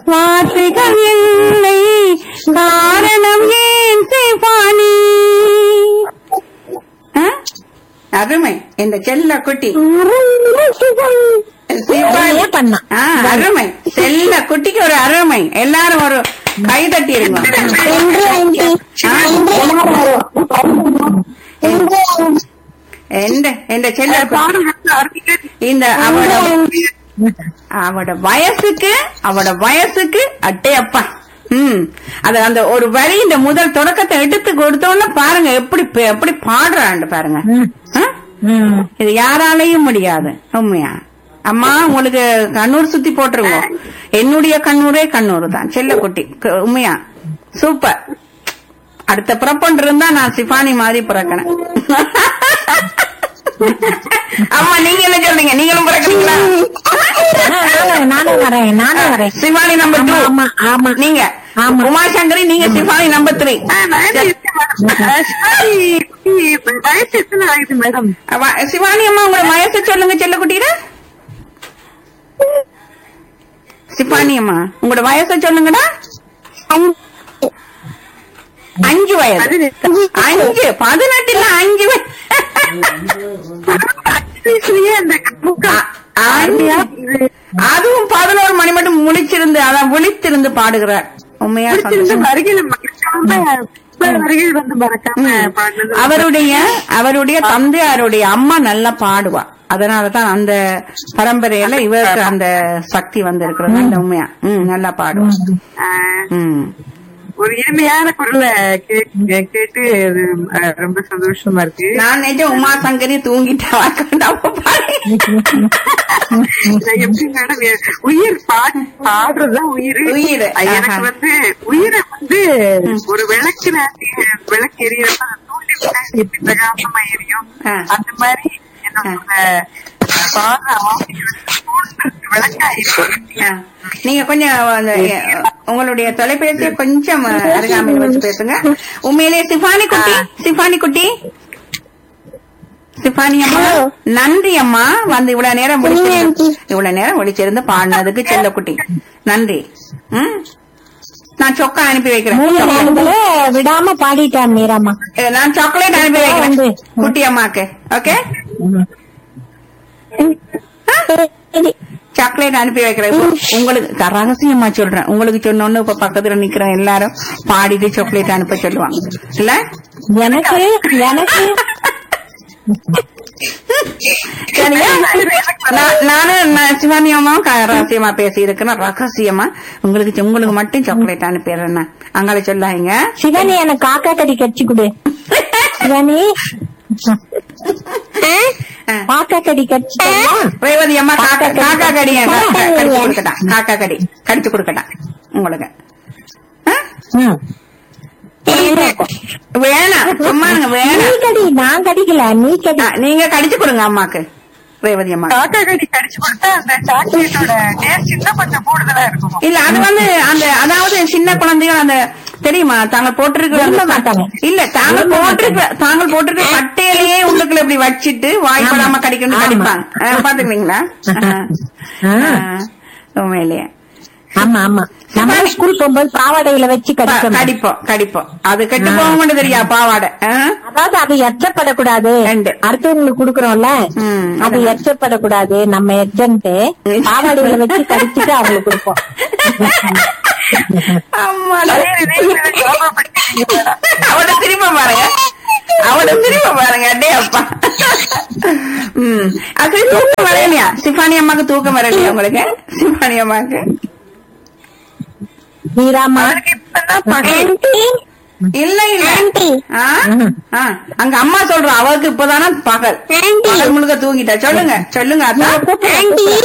வார்த்தைகள் இல்லை காரணம் ஏன் சிவானி ஆ? அருமை இந்த செல்ல குட்டி உடனே பண்ணான். ஆ, அருமை செல்ல குட்டிக்கு ஒரு அருமை எல்லாரும் ஒரு கை தட்டி இருங்க எந்த இந்த செல்ல குட்டி இந்த அவட அவட வயசுக்கு அவட வயசுக்கு அட்டே அப்பா ம் அது அந்த ஒரு வரி இந்த முதல் தொடக்கத்தை எடுத்து கொடுத்தோன்னு பாருங்க எப்படி பே- எப்படி பாடுறான்னு பாருங்க ஆ? ம். இது யாராலையும் முடியாது உண்மையா அம்மா உங்களுக்கு கண்ணூர் சுத்தி போட்டுருங்க என்னுடைய கண்ணூரே கண்ணூர் தான் செல்லக்குட்டி க- உண்மையா சூப்பர் அடுத்த பிறப்பொன்று இருந்தா நான் சிஃபானி மாதிரி பிறக்கணும் அம்மா நீங்க என்ன சொல்றீங்க நீங்களும் பிறக்கிறீங்களா ஆ, நானும் நானும் வரேன் நானும் வரேன் சிவானி நம்பர் டூ ஆமா, ஆமா. நீங்க ஆமா. உமாசங்கரி நீங்க சிவானி நம்பர் த்ரீ வயசு எத்தனை ஆகுது மேடம் சிவானி அம்மா உங்களோட வயசு சொல்லுங்க செல்லக்குட்டியில சிவானி அம்மா உங்களோட வயசை சொல்லுங்கடா அஞ்சு வயது அஞ்சு பதினெட்டு இல்ல அஞ்சு வயசு. அந்த அ- அஞ்சு. அதுவும் பதினோரு மணி மட்டும் முழிச்சிருந்து அதான் விழித்திருந்து பாடுகிறார் உண்மையா சந்தோஷம். வருகையில மறக்காம வருகையில் வந்து மறக்காம பாடினது அவருடைய அவருடைய தந்தையாருடைய அம்மா நல்லா பாடுவா அதனாலதான் அந்த பரம்பரையில இவருக்கு அந்த சக்தி வந்து இருக்கிறது அந்த உண்மையா ம் நல்லா பாடுவா ஆஹ், ம் ஒரு இனிமையான குரலை கே- கேட்டு அது, ஆஹ், ரொம்ப சந்தோஷமா இருக்கு நான் நிஜம் உமா சங்கரி தூங்கிட்டா நான் எப்படி மேடம் உயிர் பாடு பாடுறதுதான் உயிர் உயிர், எனக்கு ஆஹா. வந்து உயிரை வந்து ஒரு விளக்கு விளக்கு எரியறப்ப அதை தூண்டி விட்டா எப்படி பிரகாசமா எரியும் ஆ. அந்த மாதிரி என்னோட பாடுற ஆசைகள் தூண்டு விளக்கா இருக்கு ஆ. நீங்க கொஞ்சம் அந்த, உங்களுடைய தொலைபேசியை கொஞ்சம் அருகாமையில் வச்சு பேசுங்க உண்மையிலே சிஃபானி குட்டி சிஃபானி குட்டி சிஃபானி அம்மா நன்றி அம்மா வந்து இவ்வளவு நேரம் விழிச்சிருந்து இவ்வளவு நேரம் விழிச்சிருந்து பாடினதுக்கு செல்லக்குட்டி நன்றி ம் நான் சொக்கா அனுப்பி வைக்கிறேன் மூணு நேரத்துல விடாம பாடிட்டான் மீராமா ஏ, நான் சாக்லேட் அனுப்பி வைக்கிறேன் வந்து. குட்டி அம்மாக்கு ஓகே சாக்லேட் அனுப்பி வைக்கிறேன் இப்போ உங்களுக்கு க- ரகசியமா சொல்றேன் உங்களுக்கு சொன்னோன்னு இப்ப பக்கத்துல நிக்கிற எல்லாரும் பாடிட்டு சாக்லேட் அனுப்ப சொல்லுவாங்க இல்ல எனக்கு எனக்கு சரியா நான்- நானும் நான் சிவானி அம்மாவும் க- ரகசியமா பேசி இருக்கிறேன் ரகசியமா உங்களுக்கு உங்களுக்கு மட்டும் சாக்லேட் அனுப்பிடுறேன் அங்கால சொல்லாங்க சிவனி எனக்கு காக்கா கடி கடிச்சு கொடு சிவனி காக்கா கடி கடிச்சு ரேவதி அம்மா காக்கா காக்கா கடி கடிச்சு கொடுக்கட்டான் காக்கா கடி கடிச்சு கொடுக்கட்டான் உங்களுக்கு ஆ? வேணாம் சும்மா இருங்க, நீ வேணாம் கடி நான் கடிக்கல நீ கடி ஆ, நீங்க கடிச்சு கொடுங்க அம்மாக்கு ரேவதி அம்மா காக்கா கடி கடிச்சு கொடுத்தா அந்த சாக்லேட்டோட டேஸ்ட் இன்னும் கொஞ்சம் கூடுதலா இருக்கும் இல்ல அது வந்து அந்த அதாவது சின்ன குழந்தைகள் அந்த தெரியுமா தாங்கள் போட்டிருக்கிற அந்த விரும்ப மாட்டாங்க. இல்ல தாங்கள் போட்டிருக்கிற தாங்கள் போட்டிருக்கிற பட்டையிலேயே உள்ளுக்குள்ள இப்படி வச்சிட்டு வாய்ப்படாம கடிக்கணும் ஆமா. கடிப்பாங்க ஆ, பாத்துக்கிறீங்களா ஆ. உண்மையிலேயே ஆமா ஆமா நம்ம ஸ்கூல் போகும்போது பாவாடையில வச்சு ப- கடிக்கணும் கடிப்போம் கடிப்போம் அது கெட்டு போக மாட்டேன் தெரியா பாவாடை ஆ? அதாவது அது எச்சப்படக்கூடாது ரெண்டு. அடுத்தவங்களுக்கு குடுக்கறோம்ல ம். அது எச்சப்படக்கூடாது நம்ம எச்சன்ட்டு பாவாடையில வச்சு கடிச்சிட்டு அவங்களுக்கு கொடுப்போம் அம்மாடா. அவட திரும்ப பாருங்க அவட திரும்ப பாருங்க அடே அப்பா ம் அது தூக்கம் வரலையா சிஃபானி அம்மாக்கு தூக்கம் வரலையா உங்களுக்கு சிஃபானி அம்மாக்கு மீராமா இல்ல இல்ல ஆ? ஆ. அங்க அம்மா சொல்றோம் அவருக்கு இப்பதானே பகல் பகல் முழுக்க தூங்கிட்டா சொல்லுங்க சொல்லுங்க அதான்